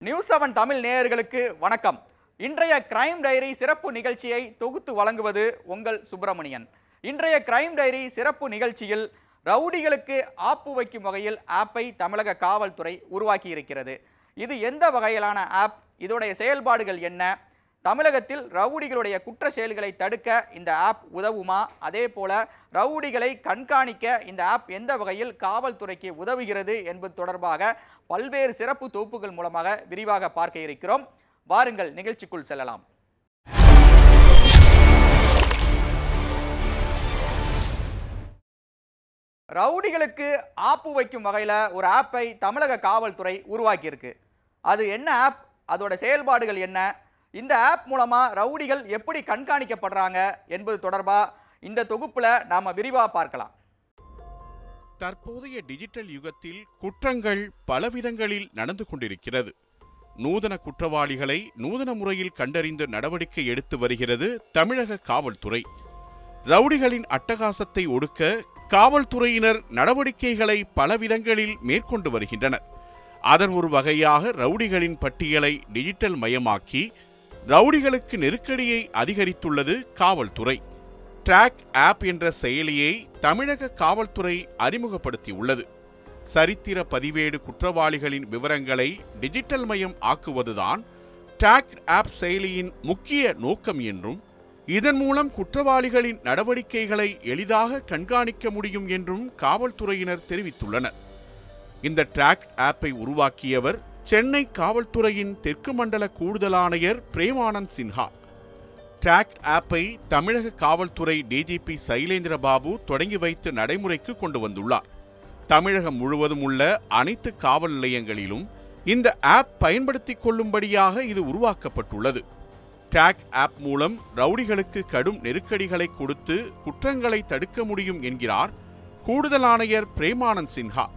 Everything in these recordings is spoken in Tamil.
நியூஸ் செவன் தமிழ் நேயர்களுக்கு வணக்கம் இன்றைய கிரைம் டைரி சிறப்பு நிகழ்ச்சியை தொகுத்து வழங்குவது உங்கள் சுப்பிரமணியன் இன்றைய கிரைம் டைரி சிறப்பு நிகழ்ச்சியில் ரவுடிகளுக்கு ஆப்பு வைக்கும் வகையில் ஆப்பை தமிழக காவல்துறை உருவாக்கி இருக்கிறது இது எந்த வகையிலான ஆப் இதோடைய செயல்பாடுகள் என்ன தமிழகத்தில் ரவுடிகளுடைய குற்ற செயல்களை தடுக்க இந்த ஆப் உதவுமா அதே போல ரவுடிகளை கண்காணிக்க இந்த ஆப் எந்த வகையில் காவல்துறைக்கு உதவுகிறது என்பது தொடர்பாக பல்வேறு சிறப்பு தொகுப்புகள் மூலமாக விரிவாக பார்க்க இருக்கிறோம் வாருங்கள் நிகழ்ச்சிக்குள் செல்லலாம் ரவுடிகளுக்கு ஆப்பு வைக்கும் வகையில் ஒரு ஆப்பை தமிழக காவல்துறை உருவாக்கியிருக்கு அது என்ன ஆப் அதோட செயல்பாடுகள் என்ன இந்த ஆப் மூலமாக ரவுடிகள் எப்படி கண்காணிக்கப்படுறாங்க என்பது தொடர்பாக இந்த தொகுப்பில் நாம் விரிவாக பார்க்கலாம் தற்போதைய டிஜிட்டல் யுகத்தில் குற்றங்கள் பலவிதங்களில் நடந்து கொண்டிருக்கிறது நூதன குற்றவாளிகளை நூதன முறையில் கண்டறிந்து நடவடிக்கை எடுத்து வருகிறது தமிழக காவல்துறை ரவுடிகளின் அட்டகாசத்தை ஒடுக்க காவல்துறையினர் நடவடிக்கைகளை பலவிதங்களில் மேற்கொண்டு வருகின்றனர் அதன் ஒரு வகையாக ரவுடிகளின் பட்டியலை டிஜிட்டல் மயமாக்கி ரவுடிகளுக்கு நெருக்கடியை அதிகரித்துள்ளது காவல்துறை ட்ராக் ஆப் என்ற செயலியை தமிழக காவல்துறை அறிமுகப்படுத்தியுள்ளது சரித்திர பதிவேடு குற்றவாளிகளின் விவரங்களை டிஜிட்டல் மயம் ஆக்குவதுதான் ட்ராக் ஆப் செயலியின் முக்கிய நோக்கம் என்றும் இதன் மூலம் குற்றவாளிகளின் நடவடிக்கைகளை எளிதாக கண்காணிக்க முடியும் என்றும் காவல்துறையினர் தெரிவித்துள்ளனர் இந்த ட்ராக் ஆப்பை உருவாக்கியவர் சென்னை காவல்துறையின் தெற்கு மண்டல கூடுதல் ஆணையர் பிரேமானந்த் சின்ஹா ட்ராக் ஆப்பை தமிழக காவல்துறை டிஜிபி சைலேந்திர பாபு தொடங்கி வைத்து நடைமுறைக்கு கொண்டு வந்துள்ளார் தமிழகம் முழுவதும் உள்ள அனைத்து காவல் நிலையங்களிலும் இந்த ஆப் பயன்படுத்திக் கொள்ளும்படியாக இது உருவாக்கப்பட்டுள்ளது ட்ராக் ஆப் மூலம் ரவுடிகளுக்கு கடும் நெருக்கடிகளை கொடுத்து குற்றங்களை தடுக்க முடியும் என்கிறார் கூடுதல் ஆணையர் பிரேமானந்த் சின்ஹா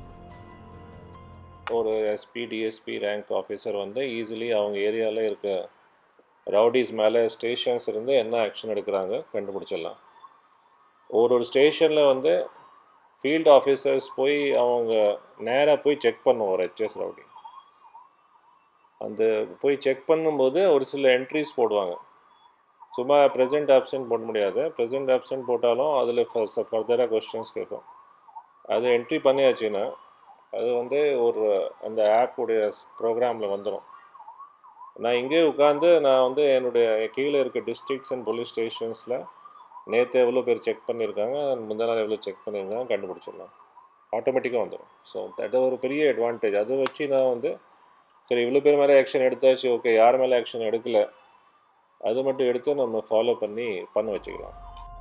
ஒரு எஸ்பி டிஎஸ்பி ரேங்க் ஆஃபீஸர் வந்து ஈஸிலி அவங்க ஏரியாவில் இருக்க ரவுடிஸ் மேலே ஸ்டேஷன்ஸ் இருந்து என்ன ஆக்ஷன் எடுக்கிறாங்க கண்டுபிடிச்சிடலாம் ஒரு ஒரு ஸ்டேஷனில் வந்து ஃபீல்டு ஆஃபீஸர்ஸ் போய் அவங்க நேராக போய் செக் பண்ணுவோம் ஒரு ஹெச்எஸ் ரவுடி அந்த போய் செக் பண்ணும்போது ஒரு சில என்ட்ரிஸ் போடுவாங்க சும்மா ப்ரெசென்ட் ஆப்ஷன் போட முடியாது ப்ரெசென்ட் ஆப்ஷன் போட்டாலும் அதில் ஃபர்தராக கொஸ்டின்ஸ் கேட்கும் அது என்ட்ரி பண்ணியாச்சுன்னா அது வந்து ஒரு அந்த ஆப்புடைய ப்ரோக்ராமில் வந்துடும் நான் இங்கே உட்காந்து நான் வந்து என்னுடைய கீழே இருக்க டிஸ்ட்ரிக்ஸ் அண்ட் போலீஸ் ஸ்டேஷன்ஸில் நேற்று எவ்வளோ பேர் செக் பண்ணியிருக்காங்க முந்தா நாள் எவ்வளோ செக் பண்ணியிருக்காங்க கண்டுபிடிச்சிடலாம் ஆட்டோமேட்டிக்காக வந்துடும் ஸோ தட் ஒரு பெரிய அட்வான்டேஜ் அதை வச்சு நான் வந்து சரி இவ்வளோ பேர் மேலே ஆக்ஷன் எடுத்தாச்சு ஓகே யார் மேலே ஆக்ஷன் எடுக்கல அது மட்டும் எடுத்து நம்ம ஃபாலோ பண்ணி பண்ண வச்சுக்கலாம்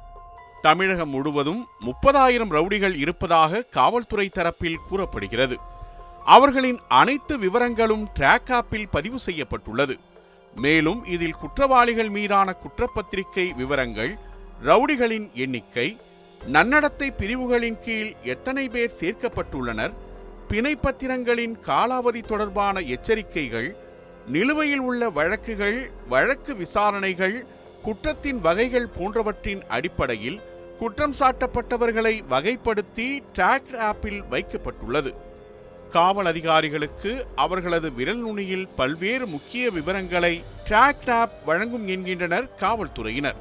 தமிழகம் முழுவதும் முப்பதாயிரம் ரவுடிகள் இருப்பதாக காவல்துறை தரப்பில் கூறப்படுகிறது அவர்களின் அனைத்து விவரங்களும் ட்ராக் ஆப்பில் பதிவு செய்யப்பட்டுள்ளது மேலும் இதில் குற்றவாளிகள் மீதான குற்றப்பத்திரிகை விவரங்கள் ரவுடிகளின் எண்ணிக்கை நன்னடத்தை பிரிவுகளின் கீழ் எத்தனை பேர் சேர்க்கப்பட்டுள்ளனர் பிணைப்பத்திரங்களின் காலாவதி தொடர்பான எச்சரிக்கைகள் நிலுவையில் உள்ள வழக்குகள் வழக்கு விசாரணைகள் குற்றத்தின் வகைகள் போன்றவற்றின் அடிப்படையில் குற்றம் சாட்டப்பட்டவர்களை வகைப்படுத்தி ட்ராக் ஆப்பில் வைக்கப்பட்டுள்ளது காவல் அதிகாரிகளுக்கு அவர்களது விரல் நுனியில் பல்வேறு முக்கிய விவரங்களை ட்ராக் ஆப் வழங்கும் என்கின்றனர் காவல்துறையினர்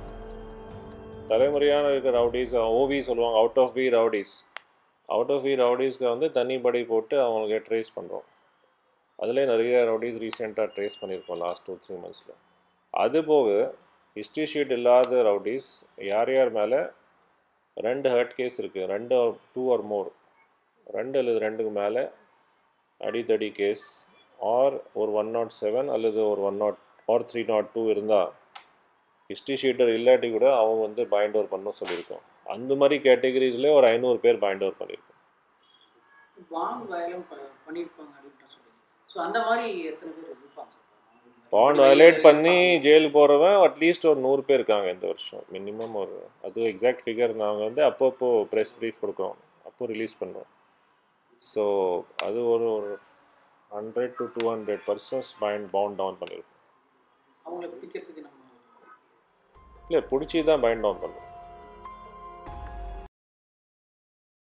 தலைமுறையான இருக்கிற ரவுடிஸ் ஓவி சொல்லுவாங்க out of view rowdies out of view ரவுடிஸ்க்கு வந்து தனிப்படை போட்டு அவங்களுக்கு ட்ரேஸ் பண்ணுறோம் அதிலே நிறைய ரவுடிஸ் ரீசெண்டாக ட்ரேஸ் பண்ணியிருக்கோம் லாஸ்ட் டூ த்ரீ மந்த்ஸில் அது போக ஹிஸ்ட்ரி ஷீட் இல்லாத ரவுடிஸ் யார் யார் மேலே ரெண்டு ஹர்ட் கேஸ் இருக்குது ரெண்டு டூ ஆர் மோர் ரெண்டு அல்லது ரெண்டுக்கு மேலே அடித்தடி கேஸ் ஆர் ஒரு ஒன் நாட் செவன் அல்லது ஒரு one naught or three naught two இருந்தால் ஹிஸ்ட்ரி ஷீட்டர் இல்லாட்டி கூட அவங்க வந்து பைண்ட் ஓவர் பண்ண சொல்லியிருக்கோம் அந்த மாதிரி கேட்டகரிஸ்லேயே ஒரு ஐநூறு பேர் பைண்ட் ஓவர் பண்ணியிருக்கோம் பாண்ட் வயலம் ப- பண்ணியிருப்பாங்க அப்படின்னு சொல்லுங்க ஸோ அந்த மாதிரி எத்தனை பேர் இருப்பாங்க சார் பாண்ட் வயலேட் பண்ணி ஜெயிலுக்கு போகிறவன் அட்லீஸ்ட் ஒரு நூறு பேர் இருக்காங்க இந்த வருஷம் மினிமம் ஒரு அது எக்ஸாக்ட் ஃபிகர் நாங்கள் வந்து அப்பப்போ ப்ரெஸ் ப்ரீஃப் கொடுக்குறோம் அப்போ ரிலீஸ் பண்ணுறோம் ஸோ அது ஒரு ஒரு hundred to two hundred persons bind bound down பண்ணியிருக்கோம் அவங்களை பிடிக்கிறதுக்கு நம்ம இல்லை பிடிச்சி தான் பைண்ட் டவுன் பண்ணுறோம்